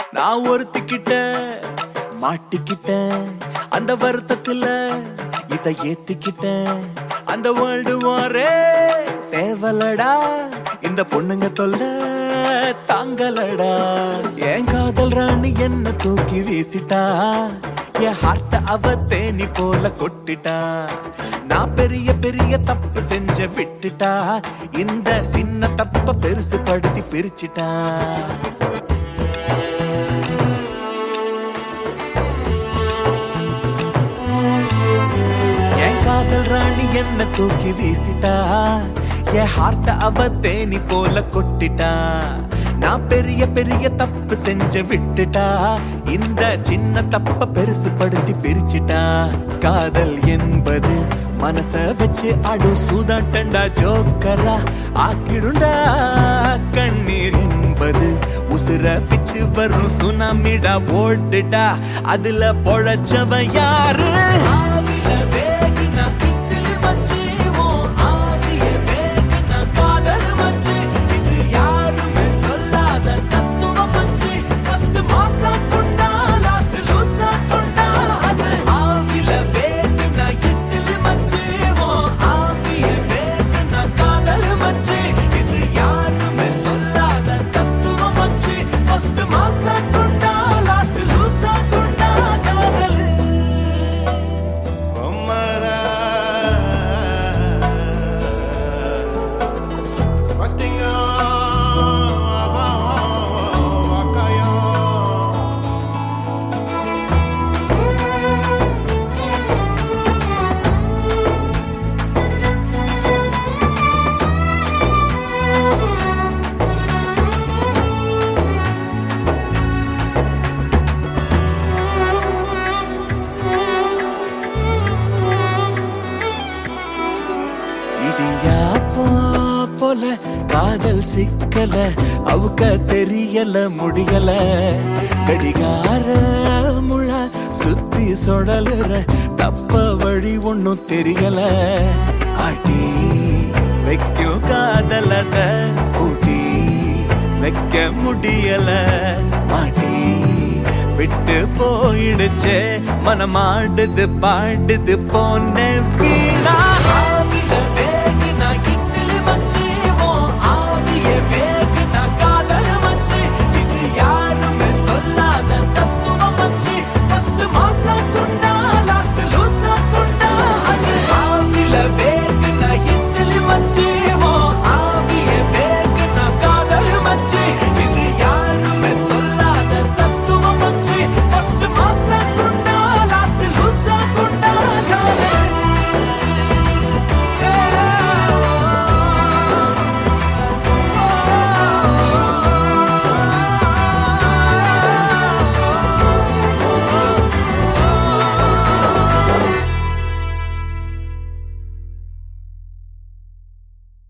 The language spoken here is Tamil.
நான் ஒருத்திக்கிட்ட மாட்டிக்கிட்டேன் அந்த வருத்தத்துல இத ஏத்திக்கிட்டேன் அந்த வேர்ல்டு வாரே தேவலடா இந்த பொண்ணுங்க தொல்ல தாங்கலடா என் காதல் ராணி என்ன தூக்கி வீசிட்டா என் ஹார்ட்ட அவ தேனி போல கொட்டிட்டா நான் பெரிய பெரிய தப்பு செஞ்ச விட்டுட்டா இந்த சின்ன தப்ப பெருசு படுத்தி பிரிச்சிட்டா என் காதல் ராணி என்ன தூக்கி வீசிட்டா என் ஹார்ட்ட அவ தேனி போல கொட்டிட்டா நான் பெரிய பெரிய தப்பு செஞ்சு விட்டுட்டா இந்த சின்ன தப்ப பெருசு படுத்தி பிரிச்சிட்டா காதல் என்பது மனச வச்சு அடு சூதாட்டண்டா ஜோக்கரா ஆக்கிடுண்டா கண்ணீர் என்பது உசுர பிச்சு வரும் சுனாமிடா ஓடுடா அதுல பொழச்சவ யாரு ஆவில வேகினா கிட்டிலி மச்சி, உன் ஆவிய வேகினா காதல் மச்சி. இது யாருமே சொல்லாத தத்துவம் மச்சி. First மாசா கொண்டா, last லூசா கொண்டா. அது ஆவில வேகினா இட்லி மச்சி, உன் ஆவிய வேகினா காதல் மச்சி. இது யாருமே சொல்லாத தத்துவம் மச்சி. First மாசா கொண்டா, last லூசா கொண்டா காதல் Omara Watinga Wakaya இடியா போ போல காதல் சிக்கல அவுக்க தெரியல முடியல கடிகார முழ சுத்தி சுழலுற தப்ப வழி ஒண்ணும் தெரியல ஆட்டி வைக்கும் காதலத பூட்டி வைக்க முடியல மாட்டி விட்டு போயிடுச்சே மனமாடுது பாடுது போன வீ